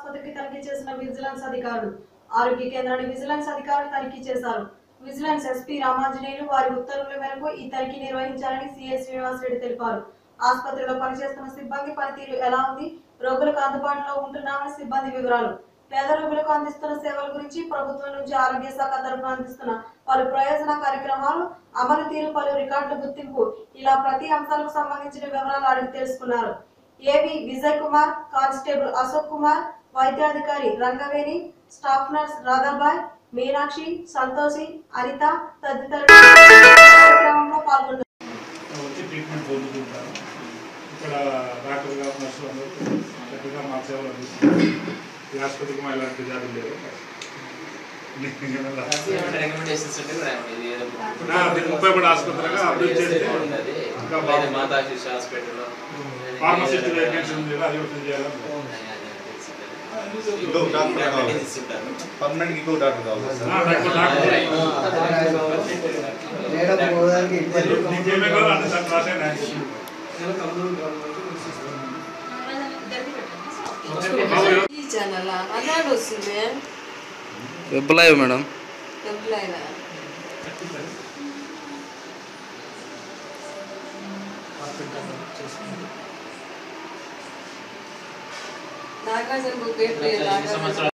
ఆసుపత్రికి తనిఖీ చేసిన విజిలెన్స్ అధికారులు ఆరోగ్య కేంద్రాన్ని విజిలెన్స్ అధికారులు తనిఖీ చేశారు విజిలెన్స్ ఎస్పీ రామాంజనేయులు వారి ఉత్తర్వుల మేరకు ఈ తనిఖీ నిర్వహించాలని సిఎస్ శ్రీనివాసరెడ్డి తెలిపారు ఆసుపత్రిలో పనిచేస్తున్న సిబ్బంది పనితీరు ఎలా ఉంది రోగులకు అందుబాటులో ఉంటున్నామని సిబ్బంది వివరాలు పేద రోగులకు అందిస్తున్న సేవల గురించి ప్రభుత్వం నుంచి ఆరోగ్య శాఖ తరఫున అందిస్తున్న పలు ప్రయోజన కార్యక్రమాలు అమలు తీరు పలు రికార్డుల గుర్తింపు ఇలా ప్రతి అంశాలకు సంబంధించిన వివరాలు అడిగి తెలుసుకున్నారు ఏవి విజయ్ కుమార్ కానిస్టేబుల్ అశోక్ కుమార్ వైద్యాధికారి రంగవేణి స్టాఫ్ నర్స్ రాధాబాయ్ మీనాక్షి సంతోషి అనిత తదితరులు కార్యక్రమంలో పాల్గొన్నారు వచ్చి ట్రీట్మెంట్ పొందుతుంటారు ఇక్కడ డాక్టర్ గారు నర్సులు అందరూ చక్కగా మా సేవలు అందిస్తున్నారు ఈ ఆసుపత్రికి మా ఇలాంటి జాబులు లేవు రికమెండేషన్స్ ఉంటే కూడా ఇది ఏదో నా దీనికి ఉపయోగపడే ఆసుపత్రిగా అభివృద్ధి చేస్తే ఇంకా లేదా బాగుంటుంది. మాతా శిశు హాస్పిటల్ ఫార్మసిస్ట్ వేకెన్సీ ఉంది కదా, అది ఒకటి చేయాలని ఇంకొక డాక్టర్ కావాలి పర్మనెంట్ ఇంకో డాక్టర్ కావాలి సార్ ఆ, డాక్టర్ డాక్టర్ మేడం పోవడానికి ఇబ్బంది నీకేమేం కావాలో అన్ని సార్ రాసాను ఈ ఛానల్ అన్నాడు వస్తుంది వెబ్ లైవ్ మేడం ఎప్పుడైనా నాగార్జున బుక్ సంవత్సరాలు